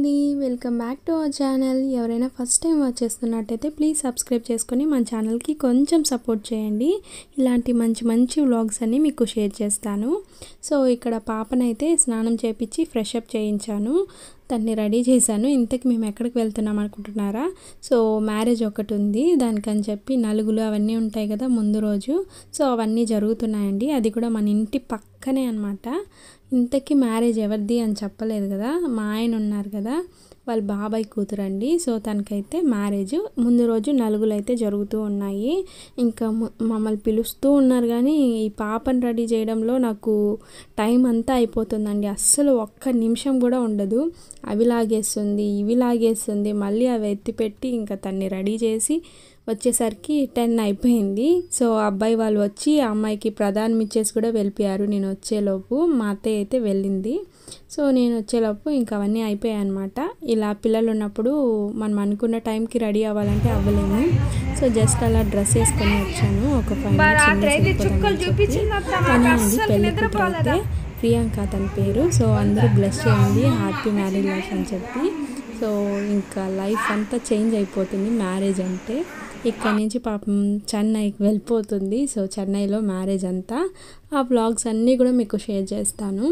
అండి welcome back to our channel ఎవరైనా first time watch చేస్తున్నట్టయితే ప్లీజ్ సబ్స్క్రైబ్ చేసుకొని మన ఛానల్కి కొంచెం సపోర్ట్ చేయండి ఇలాంటి మంచి మంచి వ్లాగ్స్ అన్నీ మీకు షేర్ చేస్తాను సో ఇక్కడ పాపనైతే స్నానం చేపించి ఫ్రెష్ అప్ చేయించాను దాన్ని రెడీ చేశాను ఇంతకు మేము ఎక్కడికి వెళ్తున్నాం అనుకుంటున్నారా సో మ్యారేజ్ ఒకటి ఉంది దానికని చెప్పి నలుగులు అవన్నీ ఉంటాయి కదా ముందు రోజు సో అవన్నీ జరుగుతున్నాయండి అది కూడా మన ఇంటి పక్కనే అనమాట ఇంతకీ మ్యారేజ్ ఎవరిది అని చెప్పలేదు కదా మా ఆయన ఉన్నారు కదా వాళ్ళ బాబాయ్ కూతురండి సో తనకైతే మ్యారేజ్ ముందు రోజు నలుగులు అయితే జరుగుతూ ఉన్నాయి ఇంకా ము- మమ్మల్ని పిలుస్తూ ఉన్నారు కానీ ఈ పాపను రెడీ చేయడంలో నాకు టైం అంతా అయిపోతుందండి అస్సలు ఒక్క నిమిషం కూడా ఉండదు అవి లాగేస్తుంది ఇవి లాగేస్తుంది మళ్ళీ అవి ఎత్తిపెట్టి ఇంకా తన్ని రెడీ చేసి వచ్చేసరికి టెన్ అయిపోయింది సో అబ్బాయి వాళ్ళు వచ్చి ఆ అమ్మాయికి ప్రధానం ఇచ్చేసి కూడా వెళ్ళిపోయారు నేను వచ్చేలోపు మా అత్తయ్య అయితే వెళ్ళింది సో నేను వచ్చేలోపు ఇంకా అవన్నీ అయిపోయాయి అనమాట ఇలా పిల్లలు ఉన్నప్పుడు మనం అనుకున్న టైంకి రెడీ అవ్వాలంటే అవ్వలేము సో జస్ట్ అలా డ్రెస్ వేసుకొని వచ్చాను ఒక ఫైవ్ కానీ అండి పెళ్లి కూతురు అయితే ప్రియాంక తన పేరు సో అందరూ బ్లెస్ చేయండి హ్యాపీ మ్యారేజ్ లైఫ్ అని చెప్పి సో ఇంకా లైఫ్ అంతా చేంజ్ అయిపోతుంది మ్యారేజ్ అంటే ఇక్కడ నుంచి పాపం చెన్నైకి వెళ్ళిపోతుంది సో చెన్నైలో మ్యారేజ్ అంతా ఆ వ్లాగ్స్ అన్నీ కూడా మీకు షేర్ చేస్తాను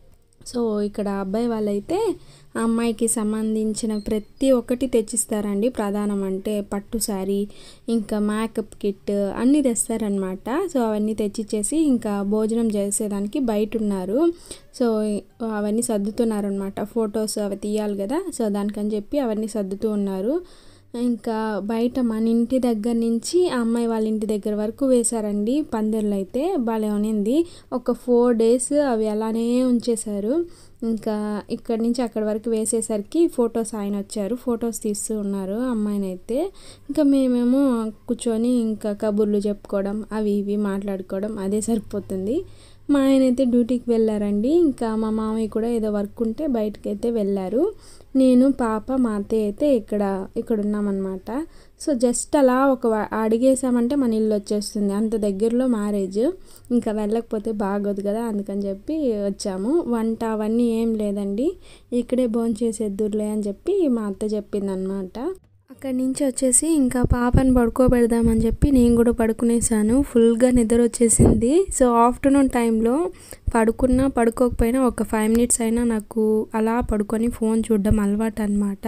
సో ఇక్కడ అబ్బాయి వాళ్ళైతే ఆ అమ్మాయికి సంబంధించిన ప్రతి ఒక్కటి తెచ్చిస్తారండి ప్రధానం అంటే పట్టు శారీ ఇంకా మేకప్ కిట్ అన్నీ తెస్తారనమాట సో అవన్నీ తెచ్చిచ్చేసి ఇంకా భోజనం చేసేదానికి బయట ఉన్నారు సో అవన్నీ సర్దుతున్నారనమాట ఫొటోస్ అవి తీయాలి కదా సో దానికని చెప్పి అవన్నీ సర్దుతూ ఉన్నారు ఇంకా బయట మన ఇంటి దగ్గర నుంచి ఆ అమ్మాయి వాళ్ళ ఇంటి దగ్గర వరకు వేశారండి పందిర్లు అయితే భలే ఉనింది ఒక ఫోర్ డేస్ అవి అలానే ఉంచేశారు ఇంకా ఇక్కడి నుంచి అక్కడి వరకు వేసేసరికి ఫొటోస్ ఆయన వచ్చారు ఫొటోస్ తీస్తూ ఉన్నారు అమ్మాయిని అయితే ఇంకా మేమేమో కూర్చొని ఇంకా కబుర్లు చెప్పుకోవడం అవి ఇవి మాట్లాడుకోవడం అదే సరిపోతుంది మా ఆయన అయితే డ్యూటీకి వెళ్ళారండి ఇంకా మా మామయ్య కూడా ఏదో వర్క్ ఉంటే బయటకు అయితే వెళ్ళారు నేను పాప మా అత్తయ్య అయితే ఇక్కడ ఇక్కడ ఉన్నామన్నమాట సో జస్ట్ అలా ఒక వ- అడిగేసామంటే మన ఇల్లు వచ్చేస్తుంది అంత దగ్గరలో మ్యారేజ్ ఇంకా వెళ్ళకపోతే బాగోదు కదా అందుకని చెప్పి వచ్చాము వంట అవన్నీ ఏం లేదండి ఇక్కడే భోంచేసేద్దురులే చేసేద్దురులే అని చెప్పి మా అత్త చెప్పిందనమాట అక్కడి నుంచి వచ్చేసి ఇంకా పాపని పడుకోబెడదామని చెప్పి నేను కూడా పడుకునేసాను ఫుల్గా నిద్ర వచ్చేసింది సో ఆఫ్టర్నూన్ టైంలో పడుకున్నా పడుకోకపోయినా ఒక ఫైవ్ మినిట్స్ అయినా నాకు అలా పడుకొని ఫోన్ చూడడం అలవాటు అనమాట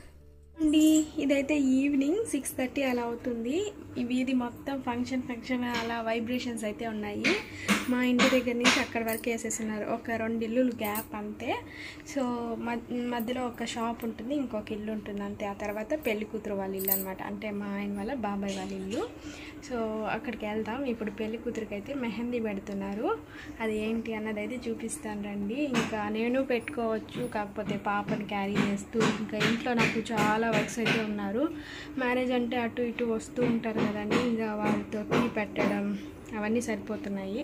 అండి ఇదైతే ఈవినింగ్ సిక్స్ థర్టీ అలా అవుతుంది ఈ వీధి మొత్తం ఫంక్షన్ ఫంక్షన్ అలా వైబ్రేషన్స్ అయితే ఉన్నాయి మా ఇంటి దగ్గర నుంచి అక్కడ వరకు వేసేస్తున్నారు ఒక రెండు ఇల్లులు గ్యాప్ అంతే సో మద్- మధ్యలో ఒక షాప్ ఉంటుంది ఇంకొక ఇల్లు ఉంటుంది అంతే ఆ తర్వాత పెళ్లి కూతురు వాళ్ళ ఇల్లు అనమాట అంటే మా ఆయన వాళ్ళ బాబాయ్ వాళ్ళ ఇల్లు సో అక్కడికి వెళ్దాం ఇప్పుడు పెళ్లి కూతురికి అయితే మెహందీ పెడుతున్నారు అది ఏంటి అన్నది అయితే చూపిస్తాను రండి ఇంకా నేను పెట్టుకోవచ్చు కాకపోతే పాపని క్యారీ చేస్తూ ఇంకా ఇంట్లో నాకు చాలా వర్క్స్ అయితే ఉన్నారు మ్యారేజ్ అంటే అటు ఇటు వస్తూ ఉంటారు కదండి ఇంకా వాళ్ళతో టీ పెట్టడం అవన్నీ సరిపోతున్నాయి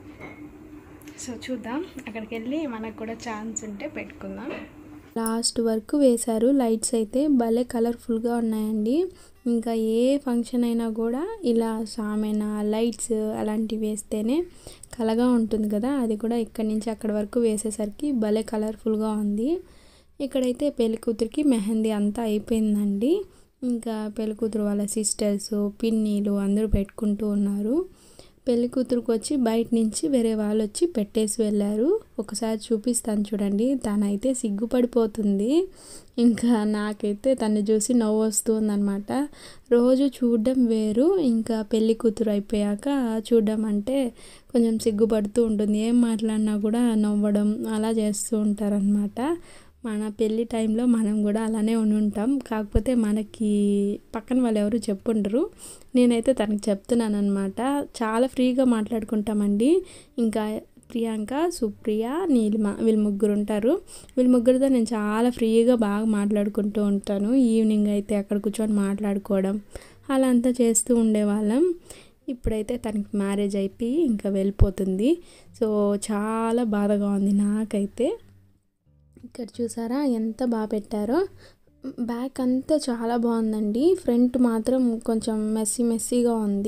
సో చూద్దాం అక్కడికి వెళ్ళి మనకు కూడా ఛాన్స్ ఉంటే పెట్టుకుందాం లాస్ట్ వరకు వేశారు లైట్స్ అయితే భలే కలర్ఫుల్గా ఉన్నాయండి ఇంకా ఏ ఫంక్షన్ అయినా కూడా ఇలా సామెన లైట్స్ అలాంటివి వేస్తేనే కలగా ఉంటుంది కదా అది కూడా ఇక్కడి నుంచి అక్కడి వరకు వేసేసరికి భలే కలర్ఫుల్గా ఉంది ఇక్కడైతే పెళ్లి కూతురికి మెహందీ అంతా అయిపోయిందండి ఇంకా పెళ్లి కూతురు వాళ్ళ సిస్టర్స్ పిన్నీలు అందరూ పెట్టుకుంటూ ఉన్నారు పెళ్లి కూతురుకు వచ్చి బయట నుంచి వేరే వాళ్ళు వచ్చి పెట్టేసి వెళ్ళారు ఒకసారి చూపిస్తాను చూడండి తనైతే సిగ్గుపడిపోతుంది ఇంకా నాకైతే తను చూసి నవ్వు వస్తుందన్నమాట రోజు చూడడం వేరు ఇంకా పెళ్లి కూతురు అయిపోయాక చూడడం అంటే కొంచెం సిగ్గుపడుతూ ఉంటుంది ఏం మాట్లాడినా కూడా నవ్వడం అలా చేస్తూ ఉంటారనమాట మన పెళ్ళి టైంలో మనం కూడా అలానే ఉండి ఉంటాం కాకపోతే మనకి పక్కన వాళ్ళు ఎవరు చెప్పుండరు నేనైతే తనకు చెప్తున్నాను అనమాట చాలా ఫ్రీగా మాట్లాడుకుంటామండి ఇంకా ప్రియాంక సుప్రియ నీలిమ వీళ్ళు ముగ్గురు ఉంటారు వీళ్ళ ముగ్గురితో నేను చాలా ఫ్రీగా బాగా మాట్లాడుకుంటూ ఉంటాను ఈవినింగ్ అయితే అక్కడ కూర్చొని మాట్లాడుకోవడం అలా అంతా చేస్తూ ఉండేవాళ్ళం ఇప్పుడైతే తనకి మ్యారేజ్ అయిపోయి ఇంకా వెళ్ళిపోతుంది సో చాలా బాధగా ఉంది నాకైతే ఇక్కడ చూసారా ఎంత బాగా పెట్టారో బ్యాక్ అంతా చాలా బాగుందండి ఫ్రంట్ మాత్రం కొంచెం మెస్సీ మెస్సీగా ఉంది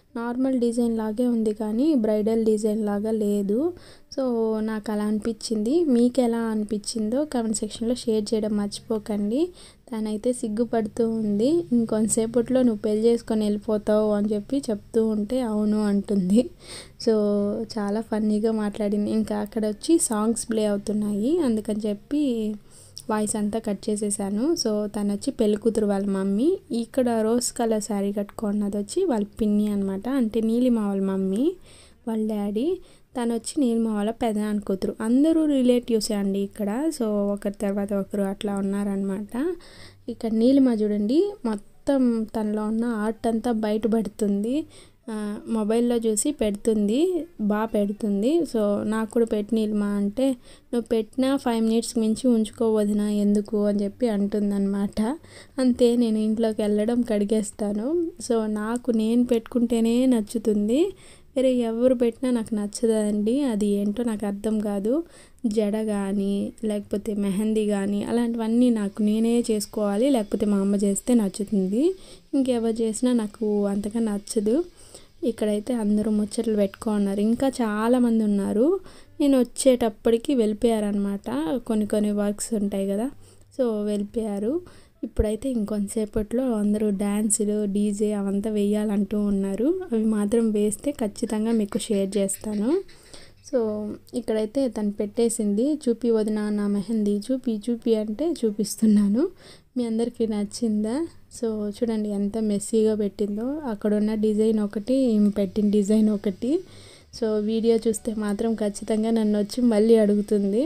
నార్మల్ డిజైన్ లాగే ఉంది కానీ బ్రైడల్ డిజైన్ లాగా లేదు సో నాకు అలా అనిపించింది మీకు ఎలా అనిపించిందో కామెంట్ సెక్షన్లో షేర్ చేయడం మర్చిపోకండి తనైతే సిగ్గుపడుతూ ఉంది ఇంకొంతసేపట్లో నువ్వు పెళ్లి చేసుకొని వెళ్ళిపోతావు అని చెప్పి చెప్తూ ఉంటే అవును అంటుంది సో చాలా ఫన్నీగా మాట్లాడింది ఇంకా అక్కడ వచ్చి సాంగ్స్ ప్లే అవుతున్నాయి అందుకని చెప్పి వాయిస్ అంతా కట్ చేసేసాను సో తను వచ్చి పెళ్ళికూతురు వాళ్ళ మమ్మీ ఇక్కడ రోజ్ కలర్ శారీ కట్టుకున్నది వచ్చి వాళ్ళ పిన్ని అనమాట అంటే నీలిమ వాళ్ళ మమ్మీ వాళ్ళ డాడీ తను వచ్చి నీలిమ వాళ్ళ పెదనాన్న కూతురు అందరూ రిలేటివ్సే అండి ఇక్కడ సో ఒకరి తర్వాత ఒకరు అట్లా ఉన్నారనమాట ఇక్కడ నీలిమ చూడండి మొత్తం తనలో ఉన్న ఆర్ట్ అంతా బయటపడుతుంది మొబైల్లో చూసి పెడుతుంది బాగా పెడుతుంది సో నాకు కూడా పెట్టి నీలిమా అంటే నువ్వు పెట్టినా ఫైవ్ మినిట్స్ మించి ఉంచుకోవద్దునా ఎందుకు అని చెప్పి అంటుందన్నమాట అంతే నేను ఇంట్లోకి వెళ్ళడం కడిగేస్తాను సో నాకు నేను పెట్టుకుంటేనే నచ్చుతుంది వేరే ఎవరు పెట్టినా నాకు నచ్చదండి అది ఏంటో నాకు అర్థం కాదు జడ కానీ లేకపోతే మెహందీ కానీ అలాంటివన్నీ నాకు నేనే చేసుకోవాలి లేకపోతే మా అమ్మ చేస్తే నచ్చుతుంది ఇంకెవరు చేసినా నాకు అంతగా నచ్చదు ఇక్కడైతే అందరూ ముచ్చట్లు పెట్టుకున్నారు ఇంకా చాలామంది ఉన్నారు నేను వచ్చేటప్పటికి వెళ్ళిపోయారనమాట కొన్ని కొన్ని వర్క్స్ ఉంటాయి కదా సో వెళ్ళిపోయారు ఇప్పుడైతే ఇంకొంతసేపట్లో అందరూ డ్యాన్సులు డీజే అవంతా వేయాలంటూ ఉన్నారు అవి మాత్రం వేస్తే ఖచ్చితంగా మీకు షేర్ చేస్తాను సో ఇక్కడైతే తను పెట్టేసింది చూపి వదిన నా మెహందీ చూపి చూపి అంటే చూపిస్తున్నాను మీ అందరికీ నచ్చిందా సో చూడండి ఎంత మెస్సీగా పెట్టిందో అక్కడ ఉన్న డిజైన్ ఒకటి పెట్టిన డిజైన్ ఒకటి సో వీడియో చూస్తే మాత్రం ఖచ్చితంగా నన్ను వచ్చి మళ్ళీ అడుగుతుంది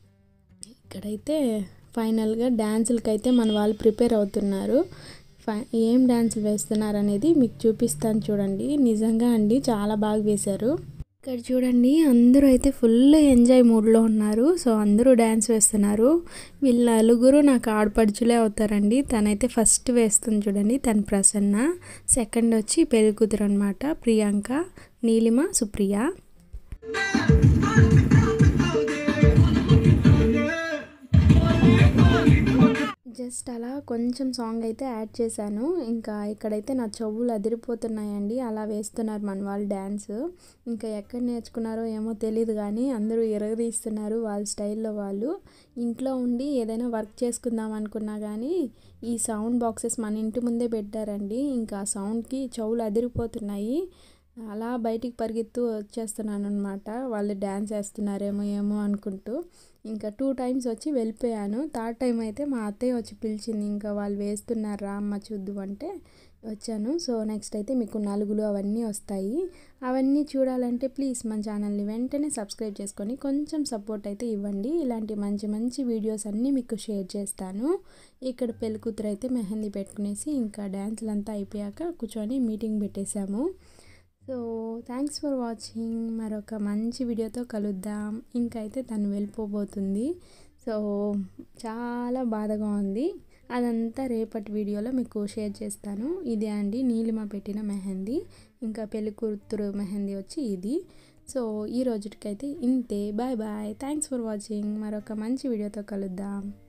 ఇక్కడైతే ఫైనల్గా డ్యాన్సులకి అయితే మన వాళ్ళు ప్రిపేర్ అవుతున్నారు ఫై ఏం డ్యాన్సులు వేస్తున్నారు అనేది మీకు చూపిస్తాను చూడండి నిజంగా అండి చాలా బాగా వేశారు ఇక్కడ చూడండి అందరూ అయితే ఫుల్ ఎంజాయ్ మూడ్లో ఉన్నారు సో అందరూ డ్యాన్స్ వేస్తున్నారు వీళ్ళ నలుగురు నాకు ఆడపడుచులే అవుతారండి తనైతే ఫస్ట్ వేస్తుంది చూడండి తన ప్రసన్న సెకండ్ వచ్చి పెళ్లి కూతురు అనమాట ప్రియాంక నీలిమ సుప్రియ జస్ట్ అలా కొంచెం సాంగ్ అయితే యాడ్ చేశాను ఇంకా ఇక్కడైతే నా చెవులు అదిరిపోతున్నాయండి అలా వేస్తున్నారు మన వాళ్ళు డ్యాన్స్ ఇంకా ఎక్కడ నేర్చుకున్నారో ఏమో తెలియదు కానీ అందరూ ఎరగదీస్తున్నారు వాళ్ళ స్టైల్లో వాళ్ళు ఇంట్లో ఉండి ఏదైనా వర్క్ చేసుకుందాం అనుకున్నా కానీ ఈ సౌండ్ బాక్సెస్ మన ఇంటి ముందే పెట్టారండి ఇంకా సౌండ్కి చెవులు అదిరిపోతున్నాయి అలా బయటికి పరిగెత్తు వచ్చేస్తున్నాను అనమాట వాళ్ళు డ్యాన్స్ వేస్తున్నారేమో ఏమో అనుకుంటూ ఇంకా టూ టైమ్స్ వచ్చి వెళ్ళిపోయాను థర్డ్ టైం అయితే మా అత్తయ్య వచ్చి పిలిచింది ఇంకా వాళ్ళు వేస్తున్నారా అమ్మ చూద్దు అంటే వచ్చాను సో నెక్స్ట్ అయితే మీకు నలుగులు అవన్నీ వస్తాయి అవన్నీ చూడాలంటే ప్లీజ్ మన ఛానల్ని వెంటనే సబ్స్క్రైబ్ చేసుకొని కొంచెం సపోర్ట్ అయితే ఇవ్వండి ఇలాంటి మంచి మంచి వీడియోస్ అన్నీ మీకు షేర్ చేస్తాను ఇక్కడ పెళ్ళికూతురు అయితే మెహందీ పెట్టుకునేసి ఇంకా డ్యాన్సులు అంతా అయిపోయాక కూర్చొని మీటింగ్ పెట్టేశాము సో థ్యాంక్స్ ఫర్ వాచింగ్ మరొక మంచి వీడియోతో కలుద్దాం ఇంకైతే తను వెళ్ళిపోబోతుంది సో చాలా బాధగా ఉంది అదంతా రేపటి వీడియోలో మీకు షేర్ చేస్తాను ఇదే అండి నీలిమ పెట్టిన మెహందీ ఇంకా పెళ్లి కూతురు మెహందీ వచ్చి ఇది సో ఈ రోజుకైతే ఇంతే bye bye thanks for watching మరొక మంచి వీడియోతో కలుద్దాం